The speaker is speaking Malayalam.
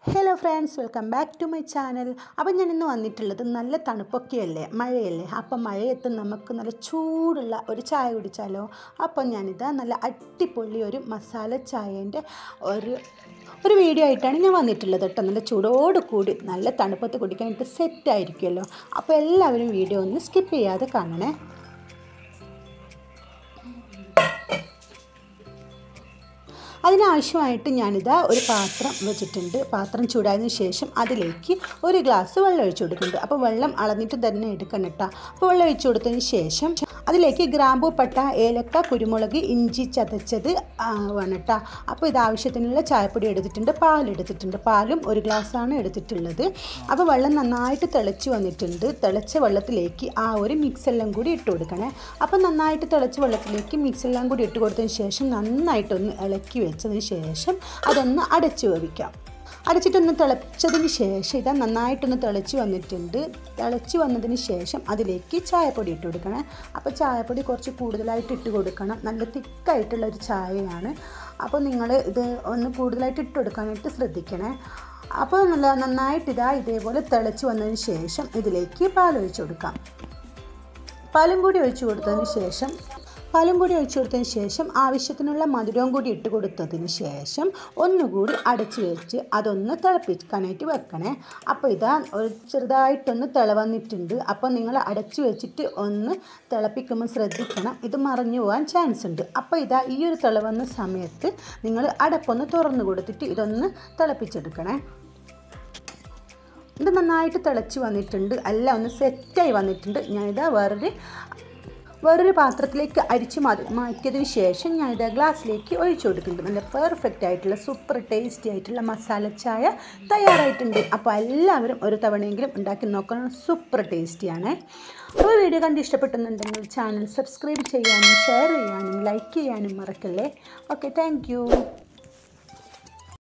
hello friends welcome back to my channel അപ്പം ഞാൻ ഇന്ന് വന്നിട്ടുള്ളത് നല്ല തണുപ്പൊക്കെയല്ലേ മഴയല്ലേ അപ്പം മഴയത്ത് നമുക്ക് നല്ല ചൂടുള്ള ഒരു ചായ കുടിച്ചാലോ അപ്പം ഞാനിതാ നല്ല അടിപൊളി ഒരു മസാല ചായേൻ്റെ ഒരു ഒരു വീഡിയോ ആയിട്ടാണ് ഞാൻ വന്നിട്ടുള്ളത് കേട്ടോ നല്ല ചൂടോട് കൂടി നല്ല തണുപ്പത്ത് കുടിക്കാനായിട്ട് സെറ്റായിരിക്കുമല്ലോ അപ്പോൾ എല്ലാവരും വീഡിയോ ഒന്ന് സ്കിപ്പ് ചെയ്യാതെ കാണണേ അതിനാവശ്യമായിട്ട് ഞാനിതാ ഒരു പാത്രം വെച്ചിട്ടുണ്ട് പാത്രം ചൂടായതിനു ശേഷം അതിലേക്ക് ഒരു ഗ്ലാസ് വെള്ളം ഒഴിച്ചു കൊടുക്കുന്നുണ്ട് അപ്പോൾ വെള്ളം അളന്നിട്ട് തന്നെ എടുക്കണം കേട്ടോ അപ്പോൾ വെള്ളം ഒഴിച്ചു കൊടുത്തതിന് ശേഷം അതിലേക്ക് ഗ്രാമ്പൂ പട്ട ഏലക്ക കുരുമുളക് ഇഞ്ചി ചതച്ചത് ആ, വേണം കേട്ടോ അപ്പോൾ ഇത് ആവശ്യത്തിനുള്ള ചായപ്പൊടി എടുത്തിട്ടുണ്ട് പാലെടുത്തിട്ടുണ്ട് പാലും ഒരു ഗ്ലാസ്സാണ് എടുത്തിട്ടുള്ളത് അപ്പോൾ വെള്ളം നന്നായിട്ട് തിളച്ച് വന്നിട്ടുണ്ട് തിളച്ച വെള്ളത്തിലേക്ക് ആ ഒരു മിക്സ് എല്ലാം കൂടി ഇട്ട് കൊടുക്കണേ അപ്പോൾ നന്നായിട്ട് തിളച്ച വെള്ളത്തിലേക്ക് മിക്സ് എല്ലാം കൂടി ഇട്ട് കൊടുത്തതിന് ശേഷം നന്നായിട്ടൊന്ന് ഇളക്കി വെച്ചതിന് ശേഷം അതൊന്ന് അടച്ചു വേവിക്കാം അടച്ചിട്ടൊന്ന് തിളച്ചതിന് ശേഷം ഇതാ നന്നായിട്ടൊന്ന് തിളച്ച് വന്നിട്ടുണ്ട് തിളച്ച് വന്നതിന് ശേഷം അതിലേക്ക് ചായപ്പൊടി ഇട്ട് കൊടുക്കണം അപ്പോൾ ചായപ്പൊടി കുറച്ച് കൂടുതലായിട്ട് ഇട്ട് കൊടുക്കണം നല്ല തിക്കായിട്ടുള്ള ഒരു ചായയാണ് അപ്പോൾ നിങ്ങൾ ഇത് ഒന്ന് കൂടുതലായിട്ട് ഇട്ട് കൊടുക്കാനായിട്ട് ശ്രദ്ധിക്കണേ അപ്പോൾ നല്ല നന്നായിട്ട് ഇതാ ഇതേപോലെ തിളച്ച് വന്നതിന് ശേഷം ഇതിലേക്ക് പാലൊഴിച്ച് കൊടുക്കാം പാലും കൂടി ഒഴിച്ചു കൊടുത്തതിന് ശേഷം പാലും കൂടി ഒഴിച്ചു കൊടുത്തതിന് ശേഷം ആവശ്യത്തിനുള്ള മധുരവും കൂടി ഇട്ട് കൊടുത്തതിന് ശേഷം ഒന്നുകൂടി അടച്ചു വെച്ച് അതൊന്ന് തിളപ്പിക്കാനായിട്ട് വെക്കണേ അപ്പോൾ ഇതാ ഒരു ചെറുതായിട്ടൊന്ന് തിളവന്നിട്ടുണ്ട് അപ്പോൾ നിങ്ങൾ അടച്ചു വെച്ചിട്ട് ഒന്ന് തിളപ്പിക്കുമ്പോൾ ശ്രദ്ധിക്കണം ഇത് മറിഞ്ഞു പോകാൻ ചാൻസ് ഉണ്ട് അപ്പോൾ ഇതാ ഈ ഒരു തിളവന്ന സമയത്ത് നിങ്ങൾ അടപ്പൊന്ന് തുറന്നു കൊടുത്തിട്ട് ഇതൊന്ന് തിളപ്പിച്ചെടുക്കണേ ഇത് നന്നായിട്ട് തിളച്ച് വന്നിട്ടുണ്ട് എല്ലാം ഒന്ന് സെറ്റായി വന്നിട്ടുണ്ട് ഞാനിതാ വേറൊരു വേറൊരു പാത്രത്തിലേക്ക് അരിച്ച് മാറ്റി മാറ്റിയതിന് ശേഷം ഞാനിത് ഗ്ലാസ്സിലേക്ക് ഒഴിച്ചു കൊടുക്കുന്നുണ്ട് നല്ല പെർഫെക്റ്റ് ആയിട്ടുള്ള സൂപ്പർ ടേസ്റ്റി ആയിട്ടുള്ള മസാല ചായ തയ്യാറായിട്ടുണ്ട് അപ്പോൾ എല്ലാവരും ഒരു തവണയെങ്കിലും ഉണ്ടാക്കി നോക്കണം സൂപ്പർ ടേസ്റ്റിയാണ് അപ്പോൾ വീഡിയോ കണ്ട് ഇഷ്ടപ്പെട്ടുന്നുണ്ടെങ്കിൽ ചാനൽ സബ്സ്ക്രൈബ് ചെയ്യാനും ഷെയർ ചെയ്യാനും ലൈക്ക് ചെയ്യാനും മറക്കല്ലേ ഓക്കെ താങ്ക്